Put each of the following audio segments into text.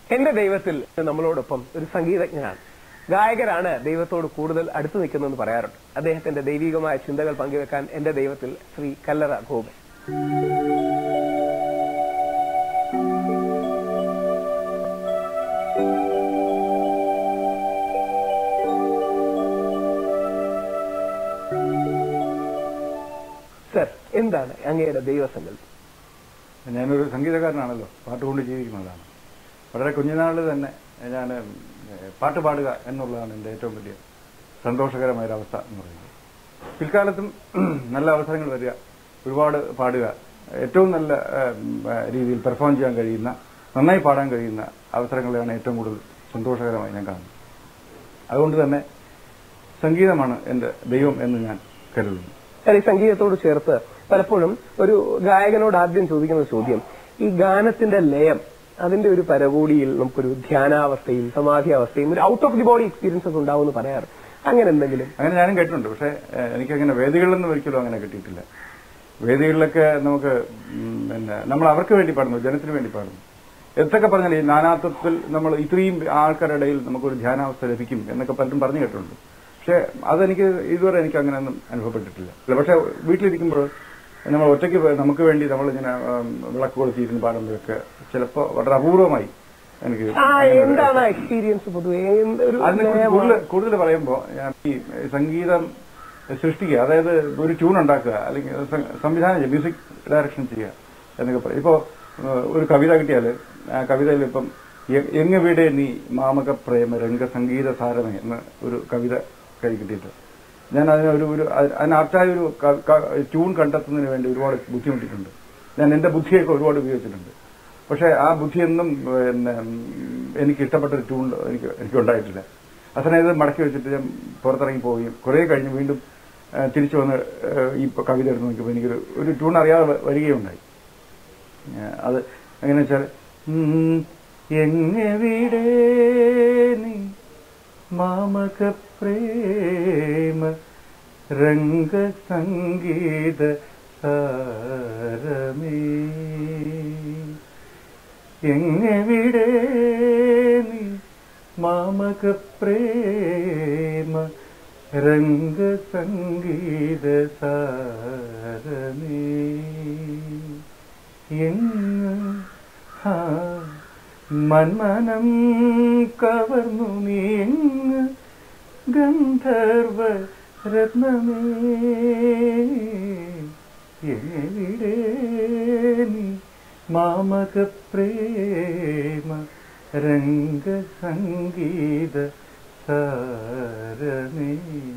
എന്റെ ദൈവത്തിൽ നമ്മളോടൊപ്പം ഒരു സംഗീതജ്ഞനാണ് ഗായകരാണ് ദൈവത്തോട് കൂടുതൽ അടുത്തു നിൽക്കുന്നതെന്ന് പറയാറുണ്ട് അദ്ദേഹത്തിന്റെ ദൈവികമായ ചിന്തകൾ പങ്കുവെക്കാൻ എന്റെ ദൈവത്തിൽ ശ്രീ കല്ലറ ഗോപൻ സർ എന്താണ് അങ്ങയുടെ ദൈവസങ്കല്പം ഞാനൊരു സംഗീതകാരനാണല്ലോ പാട്ട് കൊണ്ട് ജീവിക്കുന്നതാണ് വളരെ കുഞ്ഞുനാളിൽ തന്നെ ഞാൻ പാട്ട് പാടുക എന്നുള്ളതാണ് എൻ്റെ ഏറ്റവും വലിയ സന്തോഷകരമായ ഒരു അവസ്ഥ എന്ന് പറയുന്നത് പിൽക്കാലത്തും നല്ല അവസരങ്ങൾ വരിക ഒരുപാട് പാടുക ഏറ്റവും നല്ല ഏഹ്, രീതിയിൽ പെർഫോം ചെയ്യാൻ കഴിയുന്ന നന്നായി പാടാൻ കഴിയുന്ന അവസരങ്ങളെയാണ് ഏറ്റവും കൂടുതൽ സന്തോഷകരമായി ഞാൻ കാണുന്നത് അതുകൊണ്ട് തന്നെ സംഗീതമാണ് എൻ്റെ ദൈവം എന്ന് ഞാൻ കരുതുന്നു ഞാൻ ഈ സംഗീതത്തോട് ചേർത്ത് പലപ്പോഴും ഒരു ഗായകനോട് ആദ്യം ചോദിക്കുന്ന ചോദ്യം ഈ ഗാനത്തിന്റെ ലയം അതിന്റെ ഒരു പരകോടിയിൽ നമുക്കൊരു ധ്യാനാവസ്ഥയിൽ സമാധി അവസ്ഥയും ഒരു out of the body experiences ഉണ്ടാവുമെന്ന് പറയാറ് അങ്ങനെ എന്തെങ്കിലും അങ്ങനെ ഞാനും കേട്ടിട്ടുണ്ട് പക്ഷേ ഏഹ്, എനിക്കങ്ങനെ വേദികളിലൊന്നും ഒരിക്കലും അങ്ങനെ കിട്ടിയിട്ടില്ല വേദികളിലൊക്കെ നമുക്ക് ഉം, പിന്നെ നമ്മൾ അവർക്ക് വേണ്ടി പാടുന്നു ജനത്തിന് വേണ്ടി പാടുന്നു എന്തൊക്കെ പറഞ്ഞാൽ ഈ നാനാത്വത്തിൽ നമ്മൾ ഇത്രയും ആൾക്കാരുടെ ഇടയിൽ നമുക്കൊരു ധ്യാനാവസ്ഥ ലഭിക്കും എന്നൊക്കെ പലരും പറഞ്ഞു കേട്ടിട്ടുണ്ട് പക്ഷെ അതെനിക്ക് ഇതുവരെ എനിക്ക് അങ്ങനെയൊന്നും അനുഭവപ്പെട്ടിട്ടില്ല അല്ല, പക്ഷെ വീട്ടിലിരിക്കുമ്പോൾ നമ്മൾ ഒറ്റയ്ക്ക് പോയി നമുക്ക് വേണ്ടി നമ്മളിങ്ങനെ ഉം, വിളക്ക് കൊളുത്തിയിരുന്ന് പാടുമ്പോഴൊക്കെ ചിലപ്പോൾ വളരെ അപൂർവമായി എനിക്ക് ആ അങ്ങനെ ഒരു- എന്താണ് ആ എക്സ്പീരിയൻസ് പൊതുവെ എന്ത് ഒരു അതിനെക്കുറിച്ച് ലയമാണ്? കൂടുതൽ കൂടുതൽ പറയുമ്പോൾ ഞാൻ ഈ സംഗീതം സൃഷ്ടിക്കുക അതായത് ഒരു ട്യൂൺ ഉണ്ടാക്കുക അല്ലെങ്കിൽ സ- സംവിധാനം ചെയ്യുക മ്യൂസിക് ഡയറക്ഷൻ ചെയ്യുക എന്നൊക്കെ പറയും ഇപ്പോൾ ഒരു കവിത കിട്ടിയാൽ ആ കവിതയിൽ ഇപ്പം എ- എങ്ങവിടെ നീ മാമക പ്രേമ രംഗ സംഗീത സാരമേ എന്ന ഒരു കവിത കൈ കിട്ടിയിട്ട് ഞാൻ അതിന് ഒരു ഒരു അ- അതിനർത്ഥമായ ഒരു ക- ക- ട്യൂൺ കണ്ടെത്തുന്നതിന് വേണ്ടി ഒരുപാട് ബുദ്ധിമുട്ടിയിട്ടുണ്ട് ഞാൻ എന്റെ ബുദ്ധിയൊക്കെ ഒരുപാട് ഉപയോഗിച്ചിട്ടുണ്ട് പക്ഷെ ആ ബുദ്ധിയൊന്നും പിന്നെ ഉം, എനിക്ക് ഇഷ്ടപ്പെട്ട ഒരു ട്യൂൺ എനിക്ക് എനിക്ക് ഉണ്ടായിട്ടില്ല അവസാനം ഇത് മടക്കി വെച്ചിട്ട് ഞാൻ പുറത്തിറങ്ങി പോവുകയും കുറെ കഴിഞ്ഞ് വീണ്ടും ആ, തിരിച്ചു വന്ന് ആ, ഈ കവിത എടുത്ത് നോക്കിയപ്പോൾ എനിക്കൊരു ഒരു ട്യൂൺ അറിയാതെ വ- വരികയുണ്ടായി ആ, അത് എങ്ങനെ വെച്ചാൽ ഉം, എങ്ങെവിടെ നീ മാമക പ്രേമ രംഗസംഗീത സാരമേ എങ്ങെവിടെ നീ മാമക പ്രേമ രംഗസംഗീത സാരമേ എങ്ങ് ഹാ മന്മനം കവർന്നു നീ എങ്ങ് ഗന്ധർവ രത്നമേ എവിടെ നീ മാമക പ്രേമ രംഗസംഗീത സാരമേ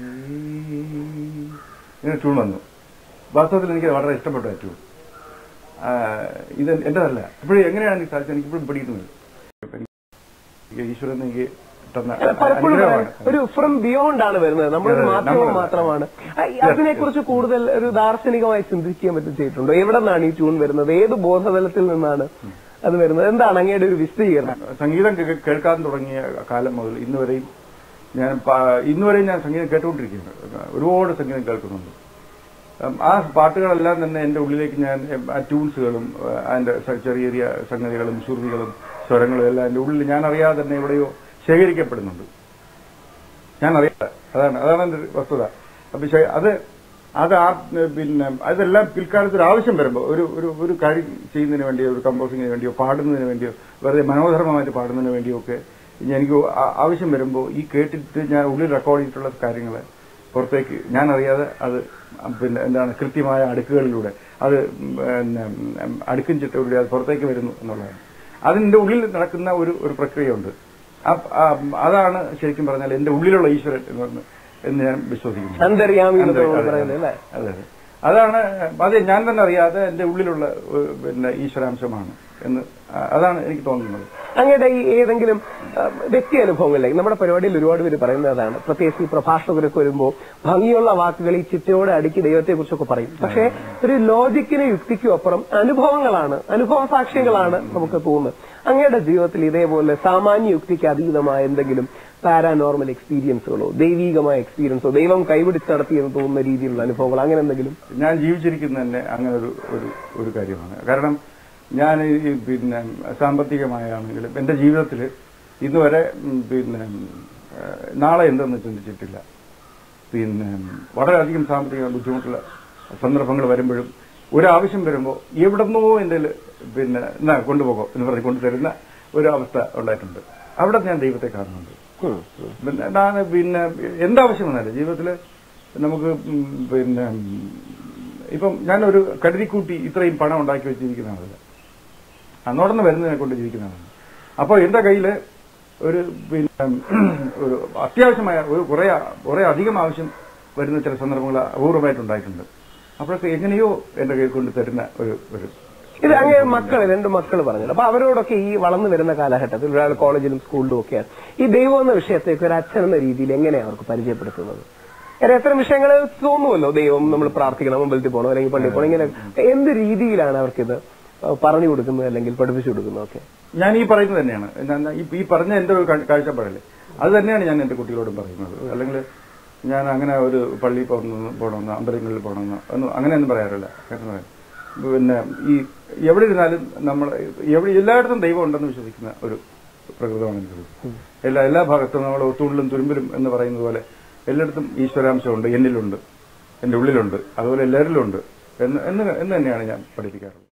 ഇങ്ങനെ ട്യൂൺ വന്നു വാസ്തവത്തിൽ എനിക്ക് വളരെ ഇഷ്ടപ്പെട്ടു ആ ട്യൂൺ ആ, ഇത് എന്റേതല്ല ഇപ്പോഴും എങ്ങനെയാണ് എനിക്ക് സാധിച്ചത് എനിക്ക് ഇപ്പോഴും പിടിക്കുന്നില്ല എനിക്ക് ഈശ്വരൻ എനിക്ക് തന്ന അല്ല, പലപ്പോഴും അനുഗ്രഹമാണ് ഒരു ഫ്രം ബിയോണ്ട് ആണ് വരുന്നത് നമ്മളൊരു അതെ, മാധ്യമം നമ്മളല്ല. മാത്രമാണ് അതിനെ കുറിച്ച് കൂടുതൽ ഒരു ദാർശനികമായി ചിന്തിക്കാൻ പറ്റും ചെയ്തിട്ടുണ്ടോ എവിടെ നിന്നാണ് ഈ ട്യൂൺ വരുന്നത് ഏത് ബോധതലത്തിൽ നിന്നാണ് അത് വരുന്നത് എന്താണ് അങ്ങയുടെ ഒരു വിശദീകരണം സംഗീതം കേ- കേൾക്കാൻ തുടങ്ങിയ കാലം മുതൽ ഇന്ന് വരെയും ഞാൻ പ- ഇന്ന് വരെയും ഞാൻ സംഗീതം കേട്ടുകൊണ്ടിരിക്കുന്നുണ്ട് ഒരുപാട് സംഗീതം കേൾക്കുന്നുണ്ട് ഉം, ആ പാട്ടുകളെല്ലാം തന്നെ എന്റെ ഉള്ളിലേക്ക് ഞാൻ ഉം, ആ ട്യൂൺസുകളും ഉം, അതിന്റെ സ- ചെറിയ ചെറിയ സംഗതികളും ശ്രുതികളും സ്വരങ്ങളും എല്ലാം എന്റെ ഉള്ളിൽ ഞാൻ അറിയാതെ തന്നെ എവിടെയോ ശേഖരിക്കപ്പെടുന്നുണ്ട് ഞാൻ അറിയാതെ അതാണ് അതാണ് എന്റെ ഒരു വസ്തുത അപ്പൊ ശ- അത് അത് ആ പിന്നെ അതെല്ലാം പിൽക്കാലത്ത് ഒരു ആവശ്യം വരുമ്പോൾ ഒരു ഒരു ഒരു കാര്യം ചെയ്യുന്നതിന് വേണ്ടിയോ ഒരു കമ്പോസിങ്ങിന് വേണ്ടിയോ പാടുന്നതിന് വേണ്ടിയോ വെറുതെ മനോധർമ്മമായിട്ട് പാടുന്നതിന് വേണ്ടിയോ ഒക്കെ ഇനി എനിക്ക് ആ- ആവശ്യം വരുമ്പോൾ ഈ കേട്ടിട്ട് ഞാൻ ഉള്ളിൽ റെക്കോർഡ് ചെയ്തിട്ടുള്ള കാര്യങ്ങൾ പുറത്തേക്ക് ഞാൻ അറിയാതെ അത് പിന്നെ എന്താണ് കൃത്യമായ അടുക്കുകളിലൂടെ അത് പിന്നെ അടുക്കും ചിട്ടയിലൂടെ അത് പുറത്തേക്ക് വരുന്നു എന്നുള്ളതാണ് അതിന്റെ ഉള്ളിൽ നടക്കുന്ന ഒരു ഒരു പ്രക്രിയയുണ്ട് ആ- ആ- അതാണ് ശരിക്കും പറഞ്ഞാൽ എന്റെ ഉള്ളിലുള്ള ഈശ്വരൻ എന്ന് പറഞ്ഞ് എന്ന് ഞാൻ വിശ്വസിക്കുന്നു അന്തര്യാമി എന്നൊക്കെ അതെ, നമ്മൾ അതെ, പറയുന്നത് അല്ലേ അതെ അതെ അതാണ് അതെ ഞാൻ തന്നെ അറിയാതെ എന്റെ ഉള്ളിലുള്ള ഒരു, പിന്നെ ഈശ്വരാംശമാണ് എന്ന് ആ- അതാണ് എനിക്ക് തോന്നുന്നത് അങ്ങയുടെ ഈ ഏതെങ്കിലും ആ, വ്യക്തി അനുഭവങ്ങളിലേക്ക് നമ്മുടെ പരിപാടിയിൽ ഒരുപാട് പേര് പറയുന്നതാണ് പ്രത്യേകിച്ച് ഈ പ്രഭാഷകരൊക്കെ വരുമ്പോൾ ഭംഗിയുള്ള വാക്കുകൾ ഈ ചിറ്റയോടെ അടുക്കി ദൈവത്തെ കുറിച്ചൊക്കെ പറയും പക്ഷേ ഒരു ലോജിക്കിനും യുക്തിക്കും അപ്പുറം അനുഭവങ്ങളാണ് അനുഭവ സാക്ഷ്യങ്ങളാണ് നമുക്ക് തോന്നുന്നത് അങ്ങയുടെ ജീവിതത്തിൽ ഇതേപോലെ സാമാന്യ യുക്തിക്ക് അതീതമായ എന്തെങ്കിലും പാരാനോർമൽ എക്സ്പീരിയൻസുകളോ ദൈവീകമായ എക്സ്പീരിയൻസോ ദൈവം കൈപിടിച്ച് നടത്തിയെന്ന് തോന്നുന്ന രീതിയിലുള്ള അനുഭവങ്ങൾ അങ്ങനെ എന്തെങ്കിലും ഞാൻ ജീവിച്ചിരിക്കുന്ന തന്നെ അങ്ങനെ ഒരു ഒരു ഒരു കാര്യമാണ് കാരണം ഞാൻ ഈ പിന്നെ സാമ്പത്തികമായാണെങ്കിലും എന്റെ ജീവിതത്തിൽ ഇന്നുവരെ ഉം, പിന്നെ ഏഹ്, നാളെ എന്തെന്ന് ചിന്തിച്ചിട്ടില്ല പിന്നെ വളരെയധികം സാമ്പത്തിക ബുദ്ധിമുട്ടുള്ള സന്ദർഭങ്ങൾ വരുമ്പോഴും ഒരാവശ്യം വരുമ്പോൾ എവിടെന്നോ എൻ്റെ കയ്യില് പിന്നെ എന്നാ കൊണ്ടുപോകോ എന്ന് പറഞ്ഞ് കൊണ്ടുതരുന്ന ഒരു അവസ്ഥ ഉണ്ടായിട്ടുണ്ട് അവിടെ ഞാൻ ദൈവത്തെ കാണുന്നുണ്ട് ഉം, ഉം. പിന്നെ ഞാൻ പിന്നെ എന്താവശ്യം വന്നാലും ജീവിതത്തിൽ നമുക്ക് ഉം പിന്നെ ഉം ഇപ്പം ഞാനൊരു കരുതിക്കൂട്ടി ഇത്രയും പണം ഉണ്ടാക്കി വെച്ചിരിക്കുന്ന ആളല്ല അന്നോടന്ന് വരുന്നതിനെ കൊണ്ട് ജീവിക്കുന്നതാണ് അപ്പോൾ എന്റെ കയ്യിൽ ഒരു പിന്നെ ഒരു അത്യാവശ്യമായ ഒരു കുറെ കുറെ അധികം ആവശ്യം വരുന്ന ചില സന്ദർഭങ്ങൾ അപൂർവമായിട്ടുണ്ടായിട്ടുണ്ട് അപ്പോഴൊക്കെ എങ്ങനെയോ എന്റെ കയ്യിൽ കൊണ്ട് തരുന്ന ഒരു ഒരു ഇത് അങ്ങനെ മക്കള് രണ്ട് മക്കൾ പറഞ്ഞത് അപ്പൊ അവരോടൊക്കെ ഈ വളർന്നു വരുന്ന കാലഘട്ടത്തിൽ ഒരാൾ കോളേജിലും സ്കൂളിലും ഒക്കെയാണ് ഈ ദൈവം എന്ന വിഷയത്തേക്ക് ഒരു അച്ഛൻ എന്ന രീതിയിൽ എങ്ങനെയാണ് അവർക്ക് പരിചയപ്പെടുത്തുന്നത് കാരണം എത്ര വിഷയങ്ങൾ തോന്നുമല്ലോ ദൈവം നമ്മൾ പ്രാർത്ഥിക്കണം അമ്പലത്തിൽ പോകണം അല്ലെങ്കിൽ പള്ളിയിൽ പോകണം ഇങ്ങനെ എന്ത് രീതിയിലാണ് അവർക്കിത് പറഞ്ഞു കൊടുക്കുന്നത് അല്ലെങ്കിൽ പഠിപ്പിച്ചു കൊടുക്കുന്നത് ഒക്കെ ഞാൻ ഈ പറയുന്നത് തന്നെയാണ് ഞാൻ ഈ- ഈ പറഞ്ഞ എന്റെ ഒരു കാ- കാഴ്ചപ്പാടല്ലേ അത് തന്നെയാണ് ഞാൻ എന്റെ കുട്ടികളോടും പറയുന്നത് അല്ലെങ്കിൽ ഞാൻ അങ്ങനെ ഒരു പള്ളിയിൽ പോകണമെന്ന് പോകണമെന്ന് അമ്പലങ്ങളിൽ പോകണമെന്ന് ഒന്നും അങ്ങനെയൊന്നും പറയാറില്ല കാരണം പറയാം. പിന്നെ ഈ എവിടെ ഇരുന്നാലും നമ്മൾ എവിടെ എല്ലായിടത്തും ദൈവം ഉണ്ടെന്ന് വിശ്വസിക്കുന്ന ഒരു പ്രകൃതമാണ് എനിക്കുള്ളത് എല്ലാ എല്ലാ ഭാഗത്തും നമ്മൾ ഒത്തുള്ളിലും തുരുമ്പിലും എന്ന് പറയുന്നത് പോലെ എല്ലായിടത്തും ഈശ്വരാംശമുണ്ട് എന്നിലുണ്ട് എന്റെ ഉള്ളിലുണ്ട് അതുപോലെ എല്ലാവരിലും ഉണ്ട് എന്ന് എന്ന് എന്ന് തന്നെയാണ് ഞാൻ പഠിപ്പിക്കാറുള്ളത്